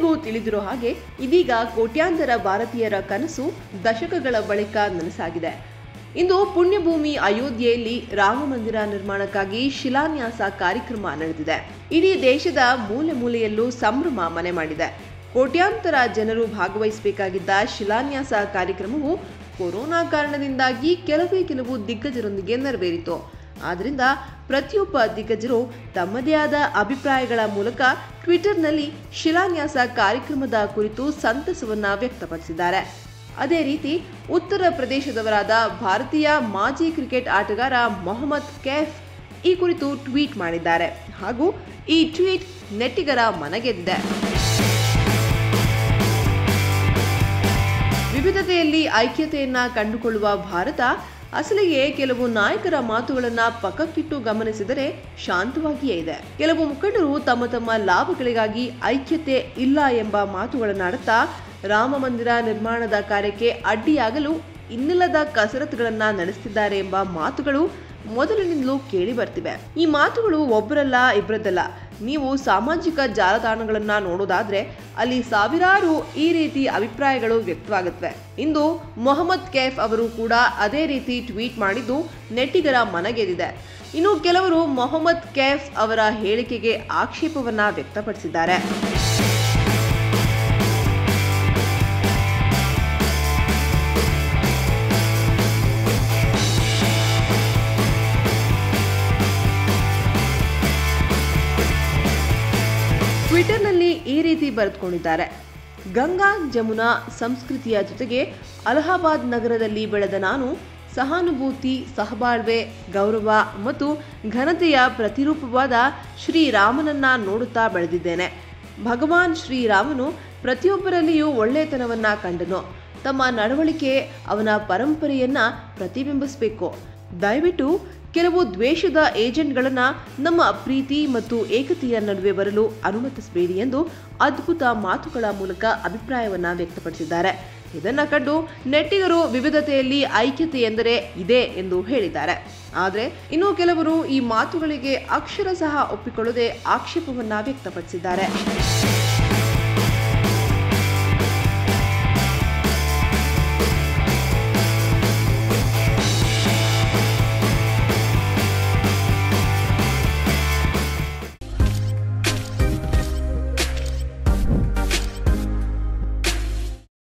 ನಿಮಗೂ ತಿಳಿದಿರೋ ಹಾಗೆ ಇದೀಗ ಕೋಟ್ಯಾಂತರ ಭಾರತೀಯರ ಕನಸು ದಶಕಗಳ ಬಳಿಕ ನನಸಾಗಿದೆ ಇಂದು ಪುಣ್ಯಭೂಮಿ ಅಯೋಧ್ಯೆಯಲ್ಲಿ ರಾಮ ಮಂದಿರ ನಿರ್ಮಾಣಕ್ಕಾಗಿ ಶಿಲಾನ್ಯಾಸ ಕಾರ್ಯಕ್ರಮ ನಡೆದಿದೆ ಇಡೀ ದೇಶದ ಮೂಲೆ ಮೂಲೆಯಲ್ಲೂ ಸಂಭ್ರಮ ಮನೆ ಮಾಡಿದೆ ಕೋಟ್ಯಾಂತರ ಜನರು ಭಾಗವಹಿಸಬೇಕಾಗಿದ್ದ ಶಿಲಾನ್ಯಾಸ ಕಾರ್ಯಕ್ರಮವು ಕೊರೋನಾ ಕಾರಣದಿಂದಾಗಿ ಕೆಲವೇ ಕೆಲವು ದಿಗ್ಗಜರೊಂದಿಗೆ ನೆರವೇರಿತು ಆದ್ದರಿಂದ ಪ್ರತಿಯೊಬ್ಬ ದಿಗ್ಗಜರು ತಮ್ಮದೇ ಆದ ಅಭಿಪ್ರಾಯಗಳ ಮೂಲಕ ಟ್ವಿಟರ್ನಲ್ಲಿ ಶಿಲಾನ್ಯಾಸ ಕಾರ್ಯಕ್ರಮದ ಕುರಿತು ಸಂತಸವನ್ನ ವ್ಯಕ್ತಪಡಿಸಿದ್ದಾರೆ ಅದೇ ರೀತಿ ಉತ್ತರ ಪ್ರದೇಶದವರಾದ ಭಾರತೀಯ ಮಾಜಿ ಕ್ರಿಕೆಟ್ ಆಟಗಾರ ಮೊಹಮ್ಮದ್ ಕೈಫ್ ಈ ಕುರಿತು ಟ್ವೀಟ್ ಮಾಡಿದ್ದಾರೆ ಹಾಗೂ ಈ ಟ್ವೀಟ್ ನೆಟ್ಟಿಗರ ಮನಗೆದ್ದಿದೆ ವಿವಿಧತೆಯಲ್ಲಿ ಐಕ್ಯತೆಯನ್ನ ಕಂಡುಕೊಳ್ಳುವ ಭಾರತ ಅಸಲಿಗೆ ಕೆಲವು ನಾಯಕರ ಮಾತುಗಳನ್ನ ಪಕ್ಕಕ್ಕಿಟ್ಟು ಗಮನಿಸಿದರೆ ಶಾಂತವಾಗಿಯೇ ಇದೆ ಕೆಲವು ಮುಖಂಡರು ತಮ್ಮ ತಮ್ಮ ಲಾಭಗಳಿಗಾಗಿ ಐಕ್ಯತೆ ಇಲ್ಲ ಎಂಬ ಮಾತುಗಳನ್ನಾಡುತ್ತಾ ರಾಮ ಮಂದಿರ ನಿರ್ಮಾಣದ ಕಾರ್ಯಕ್ಕೆ ಅಡ್ಡಿಯಾಗಲು ಇನ್ನಿಲ್ಲದ ಕಸರತ್ತುಗಳನ್ನ ನಡೆಸುತ್ತಿದ್ದಾರೆ ಎಂಬ ಮಾತುಗಳು ಮೊದಲಿನಿಂದಲೂ ಕೇಳಿ ಬರ್ತಿವೆ ಈ ಮಾತುಗಳು ಒಬ್ಬರಲ್ಲ ಇಬ್ಬರದ್ದಲ್ಲ ನೀವು ಸಾಮಾಜಿಕ ಜಾಲತಾಣಗಳನ್ನ ನೋಡೋದಾದ್ರೆ ಅಲ್ಲಿ ಸಾವಿರಾರು ಈ ರೀತಿ ಅಭಿಪ್ರಾಯಗಳು ವ್ಯಕ್ತವಾಗುತ್ತವೆ ಇಂದು ಮೊಹಮ್ಮದ್ ಕೈಫ್ ಅವರು ಕೂಡ ಅದೇ ರೀತಿ ಟ್ವೀಟ್ ಮಾಡಿದ್ದು ನೆಟ್ಟಿಗರ ಮನಗೆದಿದೆ ಇನ್ನು ಕೆಲವರು ಮೊಹಮ್ಮದ್ ಕೈಫ್ ಅವರ ಹೇಳಿಕೆಗೆ ಆಕ್ಷೇಪವನ್ನ ವ್ಯಕ್ತಪಡಿಸಿದ್ದಾರೆ ಟ್ವಿಟರ್ನಲ್ಲಿ ಈ ರೀತಿ ಬರೆದುಕೊಂಡಿದ್ದಾರೆ ಗಂಗಾ ಜಮುನಾ ಸಂಸ್ಕೃತಿಯ ಜೊತೆಗೆ ಅಲಹಾಬಾದ್ ನಗರದಲ್ಲಿ ಬೆಳೆದ ನಾನು ಸಹಾನುಭೂತಿ ಸಹಬಾಳ್ವೆ ಗೌರವ ಮತ್ತು ಘನತೆಯ ಪ್ರತಿರೂಪವಾದ ಶ್ರೀರಾಮನನ್ನ ನೋಡುತ್ತಾ ಬೆಳೆದಿದ್ದೇನೆ ಭಗವಾನ್ ಶ್ರೀರಾಮನು ಪ್ರತಿಯೊಬ್ಬರಲ್ಲಿಯೂ ಒಳ್ಳೆಯತನವನ್ನ ಕಂಡನು ತಮ್ಮ ನಡವಳಿಕೆ ಅವನ ಪರಂಪರೆಯನ್ನ ಪ್ರತಿಬಿಂಬಿಸಬೇಕು ದಯವಿಟ್ಟು ಕೆಲವು ದ್ವೇಷದ ಏಜೆಂಟ್ಗಳನ್ನ ನಮ್ಮ ಪ್ರೀತಿ ಮತ್ತು ಏಕತೆಯ ನಡುವೆ ಬರಲು ಅನುಮತಿಸಬೇಡಿ ಎಂದು ಅದ್ಭುತ ಮಾತುಗಳ ಮೂಲಕ ಅಭಿಪ್ರಾಯವನ್ನ ವ್ಯಕ್ತಪಡಿಸಿದ್ದಾರೆ ಇದನ್ನ ಕಂಡು ನೆಟ್ಟಿಗರು ವಿವಿಧತೆಯಲ್ಲಿ ಐಕ್ಯತೆ ಎಂದರೆ ಇದೆ ಎಂದು ಹೇಳಿದ್ದಾರೆ ಆದರೆ ಇನ್ನು ಕೆಲವರು ಈ ಮಾತುಗಳಿಗೆ ಅಕ್ಷರ ಸಹ ಒಪ್ಪಿಕೊಳ್ಳದೆ ಆಕ್ಷೇಪವನ್ನ ವ್ಯಕ್ತಪಡಿಸಿದ್ದಾರೆ